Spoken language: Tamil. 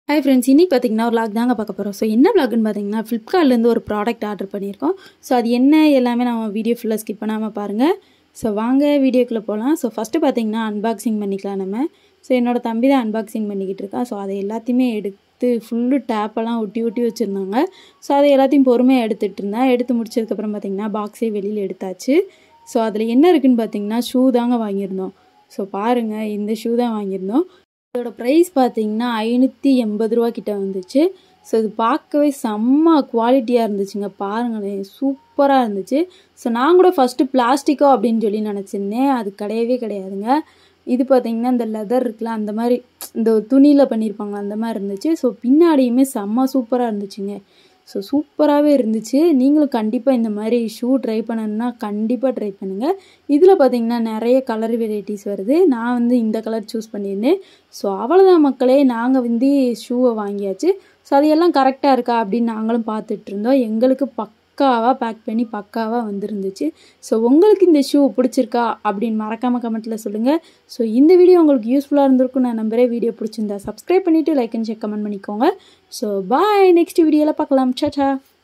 ஹாய் ஃப்ரெண்ட்ஸ் இன்னைக்கு பார்த்தீங்கன்னா ஒரு லாக் தாங்க பார்க்க போகிறோம் ஸோ என்ன வ்ளாக்னு பார்த்தீங்கன்னா ஃப்ளிப்கார்ட்லேருந்து ஒரு ப்ராடக்ட் ஆர்டர் பண்ணியிருக்கோம் ஸோ அது என்ன எல்லாமே நம்ம வீடியோ ஃபுல்லாக ஸ்கிப் பண்ணாமல் பாருங்கள் ஸோ வாங்க வீடியோக்குள்ளே போகலாம் ஸோ ஃபஸ்ட்டு பார்த்தீங்கன்னா அன்பாக்சிங் பண்ணிக்கலாம் நம்ம ஸோ என்னோட தம்பி தான் அன்பாக்சிங் பண்ணிக்கிட்டு இருக்கான் ஸோ அதை எல்லாத்தையுமே எடுத்து ஃபுல்லு டேப்பெல்லாம் ஒட்டி ஒட்டி வச்சுருந்தாங்க ஸோ அதை எல்லாத்தையும் பொறுமையாக எடுத்துகிட்டு இருந்தேன் எடுத்து முடிச்சதுக்கப்புறம் பார்த்தீங்கன்னா பாக்ஸே வெளியில் எடுத்தாச்சு ஸோ அதில் என்ன இருக்குன்னு பார்த்தீங்கன்னா ஷூ தாங்க வாங்கியிருந்தோம் ஸோ பாருங்கள் இந்த ஷூ தான் வாங்கியிருந்தோம் இதோட ப்ரைஸ் பார்த்தீங்கன்னா ஐநூற்றி எண்பது ரூபா கிட்ட வந்துச்சு ஸோ இது பார்க்கவே செம்ம குவாலிட்டியாக இருந்துச்சுங்க பாருங்களேன் சூப்பராக இருந்துச்சு ஸோ நான் கூட ஃபஸ்ட்டு பிளாஸ்டிக்கோ அப்படின்னு சொல்லி நினச்சிருந்தேன் அது கிடையவே கிடையாதுங்க இது பார்த்தீங்கன்னா இந்த லெதர் இருக்குல்ல அந்த மாதிரி இந்த துணியில் பண்ணியிருப்பாங்க அந்த மாதிரி இருந்துச்சு ஸோ பின்னாடியுமே செம்ம சூப்பராக இருந்துச்சுங்க ஸோ சூப்பராகவே இருந்துச்சு நீங்களும் கண்டிப்பாக இந்த மாதிரி ஷூ ட்ரை பண்ணணுன்னா கண்டிப்பாக ட்ரை பண்ணுங்கள் இதில் பார்த்தீங்கன்னா நிறைய கலர் வெரைட்டிஸ் வருது நான் வந்து இந்த கலர் சூஸ் பண்ணியிருந்தேன் ஸோ அவ்வளோதான் மக்களே நாங்கள் வந்து ஷூவை வாங்கியாச்சு ஸோ அது எல்லாம் கரெக்டாக இருக்கா அப்படின்னு நாங்களும் பார்த்துட்டு இருந்தோம் எங்களுக்கு பக்காவாக பேக் பண்ணி பக்காவாக வந்துருந்துச்சு ஸோ உங்களுக்கு இந்த ஷூ பிடிச்சிருக்கா அப்படின்னு மறக்காமல் கமெண்ட்டில் சொல்லுங்கள் ஸோ இந்த வீடியோ உங்களுக்கு யூஸ்ஃபுல்லாக இருந்திருக்கும் நான் நம்புறேன் வீடியோ பிடிச்சிருந்தா சப்ஸ்கிரைப் பண்ணிவிட்டு லைக் அண்ட் செக் கமெண்ட் பண்ணிக்கோங்க ஸோ பாய் நெக்ஸ்ட் வீடியோவில் பார்க்கலாம் சாச்சா